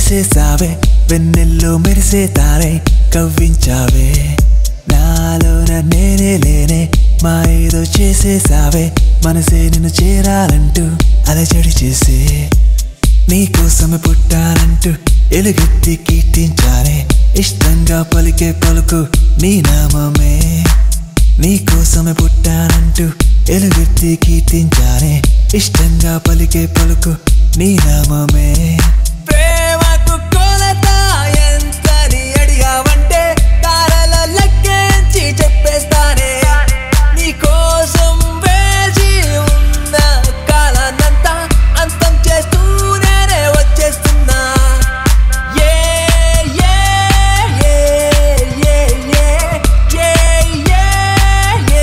చేసేసావే వెన్నెల్లో మెరిసే తారై కవ్వించావే నాలోన నేనే లేనే మా ఏదో చేసేసావే మనసే నిన్ను చేరాలంటూ అలజడి చేసే నీకోసమే పుట్టానంటూ ఎలుగెత్తి కీర్తించానే ఇష్టంగా పలికే పలుకు నీ నామమే నీకోసమే పుట్టానంటూ ఎలుగెత్తి కీర్తించానే ఇష్టంగా పలికే పలుకు నీ నామమే ప్రేమకు కొలత ఎంతని అడిగావంటే తారల లెక్కించి చెప్పేస్తానే నీకోసం వేచి ఉన్న కాలాన్నంతా అంతం చేస్తూ నేనే వచ్చేస్తున్నా ఏ ఏ ఏ ఏ ఏ ఏ ఏ ఏ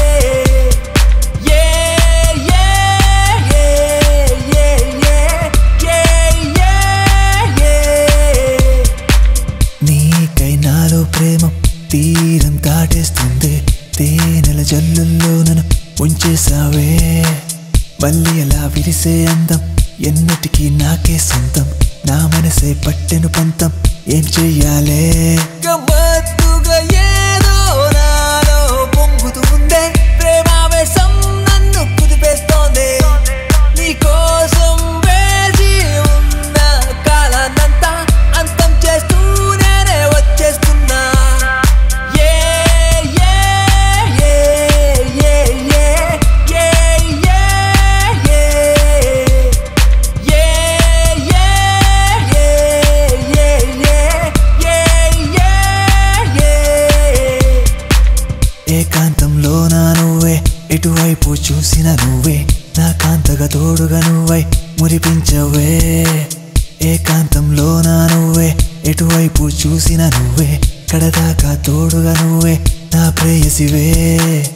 నీకై నాలో ప్రేమ తీరం దాటేస్తుంది తేనెల జల్లుల్లో నన్ను ఉంచేసావే మళ్ళీ అలా విరిసే అందం ఎన్నటికీ నాకే సొంతం నా మనసే పట్టెను పంతం ఏం చెయ్యాలే గమ్మత్తుగా ఏదో నాలో పొంగుతూ ఉందే ప్రేమావేశం నన్ను కుదిపేస్తోంది నీకోసం వేచి ఉన్న కాలాన్నంతా అంతం చేస్తూ నేనే వచ్చేస్తున్నా ఏ ఏ ఏ ఏ ఏ ఏ ఏ ఏ ఏ ఏకాంతంలో నా నువ్వే ఎటువైపు చూసిన నువ్వే నా కాంతగా తోడుగా నువ్వై మురిపించవే ఏకాంతంలో నా నువ్వే ఎటువైపు చూసిన నువ్వే కడదాకా తోడుగా నువ్వే నా ప్రేయసివే